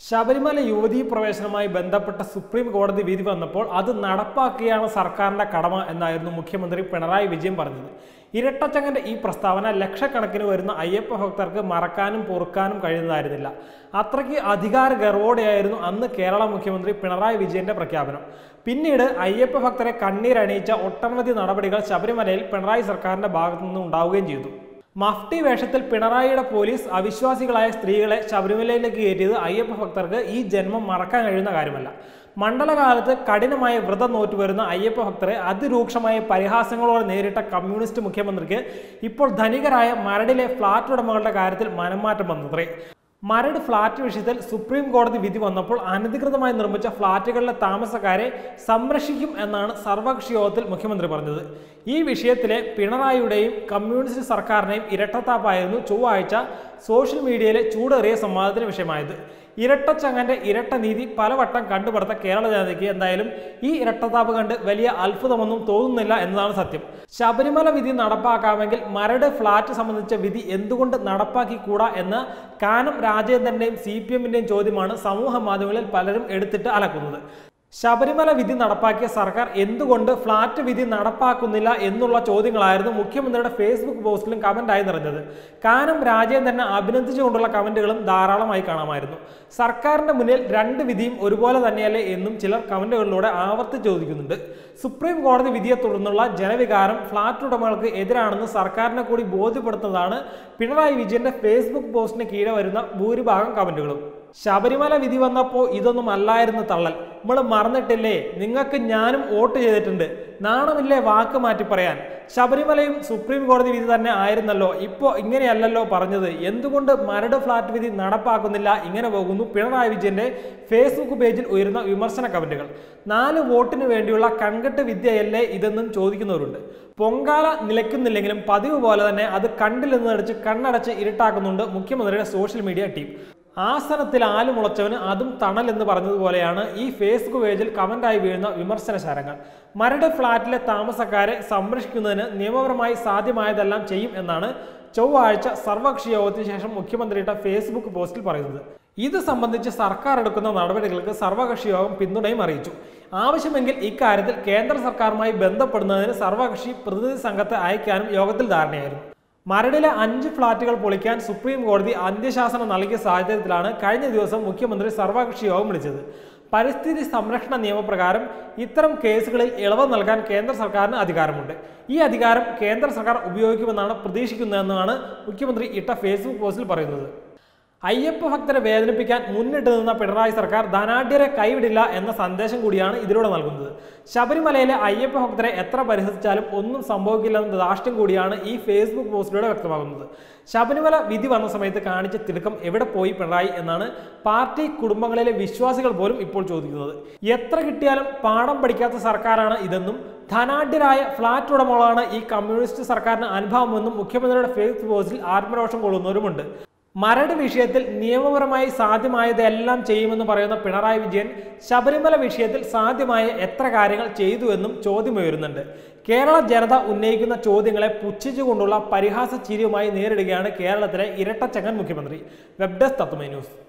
ശബരിമല യുവതീ പ്രവേശനവുമായി ബന്ധപ്പെട്ട സുപ്രീം കോടതി വിധി വന്നപ്പോൾ അത് നടപ്പാക്കുകയാണ് സർക്കാരിന്റെ കടമ എന്നായിരുന്നു മുഖ്യമന്ത്രി പിണറായി വിജയൻ പറഞ്ഞത് ഇരട്ടച്ചങ്ങന്റെ ഈ പ്രസ്താവന ലക്ഷക്കണക്കിന് വരുന്ന അയ്യപ്പ ഭക്തർക്ക് മറക്കാനും പൊറുക്കാനും കഴിയുന്നതായിരുന്നില്ല അത്രയ്ക്ക് അധികാര ഗർവോടെയായിരുന്നു അന്ന് കേരള മുഖ്യമന്ത്രി പിണറായി വിജയന്റെ പ്രഖ്യാപനം പിന്നീട് അയ്യപ്പ ഭക്തരെ കണ്ണീരണിയിച്ച ഒട്ടനവധി നടപടികൾ ശബരിമലയിൽ പിണറായി സർക്കാരിന്റെ ഭാഗത്തു നിന്ന് ഉണ്ടാവുകയും ചെയ്തു മഫ്തി വേഷത്തിൽ പിണറായിയുടെ പോലീസ് അവിശ്വാസികളായ സ്ത്രീകളെ ശബരിമലയിലേക്ക് കയറ്റിയത് അയ്യപ്പ ഭക്തർക്ക് ഈ ജന്മം മറക്കാൻ കഴിയുന്ന കാര്യമല്ല മണ്ഡലകാലത്ത് കഠിനമായ വ്രതം നോറ്റു വരുന്ന അയ്യപ്പ ഭക്തരെ അതിരൂക്ഷമായ പരിഹാസങ്ങളോടെ നേരിട്ട കമ്മ്യൂണിസ്റ്റ് മുഖ്യമന്ത്രിക്ക് ഇപ്പോൾ ധനികരായ മരടിലെ ഫ്ളാറ്റ് ഉടമകളുടെ കാര്യത്തിൽ മനംമാറ്റം വന്നത്രേ മരട് ഫ്ളാറ്റ് വിഷയത്തിൽ സുപ്രീം കോടതി വിധി വന്നപ്പോൾ അനധികൃതമായി നിർമ്മിച്ച ഫ്ളാറ്റുകളിലെ താമസക്കാരെ സംരക്ഷിക്കും എന്നാണ് സർവകക്ഷി യോഗത്തിൽ മുഖ്യമന്ത്രി പറഞ്ഞത് ഈ വിഷയത്തിലെ പിണറായിയുടെയും കമ്മ്യൂണിസ്റ്റ് സർക്കാരിനെയും ഇരട്ടത്താപ്പായിരുന്നു ചൊവ്വാഴ്ച സോഷ്യൽ മീഡിയയിലെ ചൂടേറിയ സംവാദത്തിന് വിഷയമായത് ഇരട്ടച്ചങ്ങന്റെ ഇരട്ട നീതി പലവട്ടം കണ്ടുപടുത്ത കേരള ജനതയ്ക്ക് എന്തായാലും ഈ ഇരട്ടത്താപ്പ് കണ്ട് വലിയ അത്ഭുതമൊന്നും തോന്നുന്നില്ല എന്നതാണ് സത്യം ശബരിമല വിധി നടപ്പാക്കാമെങ്കിൽ മരട് ഫ്ളാറ്റ് സംബന്ധിച്ച വിധി എന്തുകൊണ്ട് നടപ്പാക്കിക്കൂടാ എന്ന കാനം രാജേന്ദ്രന്റെയും സി പി എമ്മിന്റെയും ചോദ്യമാണ് സമൂഹ മാധ്യമങ്ങളിൽ പലരും എടുത്തിട്ട് അലക്കുന്നത് ശബരിമല വിധി നടപ്പാക്കിയ സർക്കാർ എന്തുകൊണ്ട് ഫ്ളാറ്റ് വിധി നടപ്പാക്കുന്നില്ല എന്നുള്ള ചോദ്യങ്ങളായിരുന്നു മുഖ്യമന്ത്രിയുടെ ഫേസ്ബുക്ക് പോസ്റ്റിലും കമന്റായി നിറഞ്ഞത് കാനം രാജേന്ദ്രനെ അഭിനന്ദിച്ചുകൊണ്ടുള്ള കമന്റുകളും ധാരാളമായി കാണാമായിരുന്നു സർക്കാരിന്റെ മുന്നിൽ രണ്ട് വിധിയും ഒരുപോലെ തന്നെയല്ലേ എന്നും ചിലർ കമന്റുകളിലൂടെ ആവർത്തിച്ച് ചോദിക്കുന്നുണ്ട് സുപ്രീം കോടതി വിധിയെ തുടർന്നുള്ള ജനവികാരം ഫ്ളാറ്റ് ഉടമകൾക്ക് എതിരാണെന്ന് സർക്കാരിനെ കൂടി ബോധ്യപ്പെടുത്തുന്നതാണ് പിണറായി വിജയന്റെ ഫേസ്ബുക്ക് പോസ്റ്റിന് കീഴെ വരുന്ന ഭൂരിഭാഗം കമന്റുകളും ശബരിമല വിധി വന്നപ്പോൾ ഇതൊന്നും അല്ലായിരുന്നു തള്ളൽ നമ്മൾ മറന്നിട്ടില്ലേ നിങ്ങൾക്ക് ഞാനും വോട്ട് ചെയ്തിട്ടുണ്ട് നാണമില്ലേ വാക്ക് മാറ്റി പറയാൻ ശബരിമലയും സുപ്രീം കോടതി വിധി തന്നെ ആയിരുന്നല്ലോ ഇപ്പോൾ ഇങ്ങനെയല്ലല്ലോ പറഞ്ഞത് എന്തുകൊണ്ട് മരട് ഫ്ലാറ്റ് വിധി നടപ്പാക്കുന്നില്ല ഇങ്ങനെ പോകുന്നു പിണറായി വിജയന്റെ ഫേസ്ബുക്ക് പേജിൽ ഉയരുന്ന വിമർശന കമന്റുകൾ നാല് വോട്ടിന് വേണ്ടിയുള്ള കൺകെട്ട് വിദ്യയല്ലേ ഇതെന്നും ചോദിക്കുന്നവരുണ്ട് പൊങ്കാല നിലയ്ക്കുന്നില്ലെങ്കിലും പതിവ് പോലെ തന്നെ അത് കണ്ടിൽ നിന്ന് അടിച്ച് കണ്ണടച്ച് ഇരുട്ടാക്കുന്നുണ്ട് മുഖ്യമന്ത്രിയുടെ സോഷ്യൽ മീഡിയ ടീം ആസനത്തിൽ ആല് മുളച്ചവന് അതും തണൽ എന്ന് പറഞ്ഞതുപോലെയാണ് ഈ ഫേസ്ബുക്ക് പേജിൽ കമന്റായി വീഴുന്ന വിമർശന ശരങ്ങൾ മരട് ഫ്ളാറ്റിലെ താമസക്കാരെ സംരക്ഷിക്കുന്നതിന് നിയമപരമായി സാധ്യമായതെല്ലാം ചെയ്യും എന്നാണ് ചൊവ്വാഴ്ച സർവകക്ഷി യോഗത്തിന് ശേഷം മുഖ്യമന്ത്രിയുടെ ഫേസ്ബുക്ക് പോസ്റ്റിൽ പറയുന്നത് ഇത് സംബന്ധിച്ച് സർക്കാർ എടുക്കുന്ന നടപടികൾക്ക് സർവകക്ഷി യോഗം പിന്തുണയും അറിയിച്ചു ആവശ്യമെങ്കിൽ ഇക്കാര്യത്തിൽ കേന്ദ്ര സർക്കാരുമായി ബന്ധപ്പെടുന്നതിന് സർവകക്ഷി പ്രതിനിധി സംഘത്തെ അയക്കാനും യോഗത്തിൽ ധാരണയായിരുന്നു മരടിലെ അഞ്ച് ഫ്ളാറ്റുകൾ പൊളിക്കാൻ സുപ്രീം കോടതി അന്ത്യശാസനം നൽകിയ സാഹചര്യത്തിലാണ് കഴിഞ്ഞ ദിവസം മുഖ്യമന്ത്രി സർവകക്ഷി യോഗം വിളിച്ചത് പരിസ്ഥിതി സംരക്ഷണ നിയമപ്രകാരം ഇത്തരം കേസുകളിൽ ഇളവ് നൽകാൻ കേന്ദ്ര സർക്കാരിന് അധികാരമുണ്ട് ഈ അധികാരം കേന്ദ്ര സർക്കാർ ഉപയോഗിക്കുമെന്നാണ് പ്രതീക്ഷിക്കുന്നതെന്നാണ് മുഖ്യമന്ത്രി ഇട്ട ഫേസ്ബുക്ക് പോസ്റ്റിൽ പറയുന്നത് അയ്യപ്പ ഭക്തരെ വേദനിപ്പിക്കാൻ മുന്നിട്ട് നിന്ന പിണറായി സർക്കാർ ധനാഢ്യരെ കൈവിടില്ല എന്ന സന്ദേശം കൂടിയാണ് ഇതിലൂടെ നൽകുന്നത് ശബരിമലയിലെ അയ്യപ്പ ഭക്തരെ എത്ര പരിഹസിച്ചാലും ഒന്നും സംഭവിക്കില്ലെന്ന ധാർഷ്ട്യം കൂടിയാണ് ഈ ഫേസ്ബുക്ക് പോസ്റ്റിലൂടെ വ്യക്തമാകുന്നത് ശബരിമല വിധി വന്ന സമയത്ത് കാണിച്ച തിടുക്കം എവിടെ പോയി പിണറായി എന്നാണ് പാർട്ടി കുടുംബങ്ങളിലെ വിശ്വാസികൾ പോലും ഇപ്പോൾ ചോദിക്കുന്നത് എത്ര കിട്ടിയാലും പാഠം പഠിക്കാത്ത സർക്കാരാണ് ഇതെന്നും ധനാഢ്യരായ ഫ്ളാറ്റ് ഉടമകളാണ് ഈ കമ്മ്യൂണിസ്റ്റ് സർക്കാരിന് അനുഭവമെന്നും മുഖ്യമന്ത്രിയുടെ ഫേസ്ബുക്ക് പോസ്റ്റിൽ ആത്മരോഷം കൊള്ളുന്നവരുമുണ്ട് മരട് വിഷയത്തിൽ നിയമപരമായി സാധ്യമായതെല്ലാം ചെയ്യുമെന്ന് പറയുന്ന പിണറായി വിജയൻ ശബരിമല വിഷയത്തിൽ സാധ്യമായ എത്ര കാര്യങ്ങൾ ചെയ്തു എന്നും ചോദ്യമുയരുന്നുണ്ട് കേരള ജനത ഉന്നയിക്കുന്ന ചോദ്യങ്ങളെ പുച്ഛിച്ചുകൊണ്ടുള്ള പരിഹാസ ചിരിയുമായി നേരിടുകയാണ് കേരളത്തിലെ ഇരട്ടച്ചങ്ങൻ മുഖ്യമന്ത്രി വെബ് ഡെസ്ക് തത്വമേ ന്യൂസ്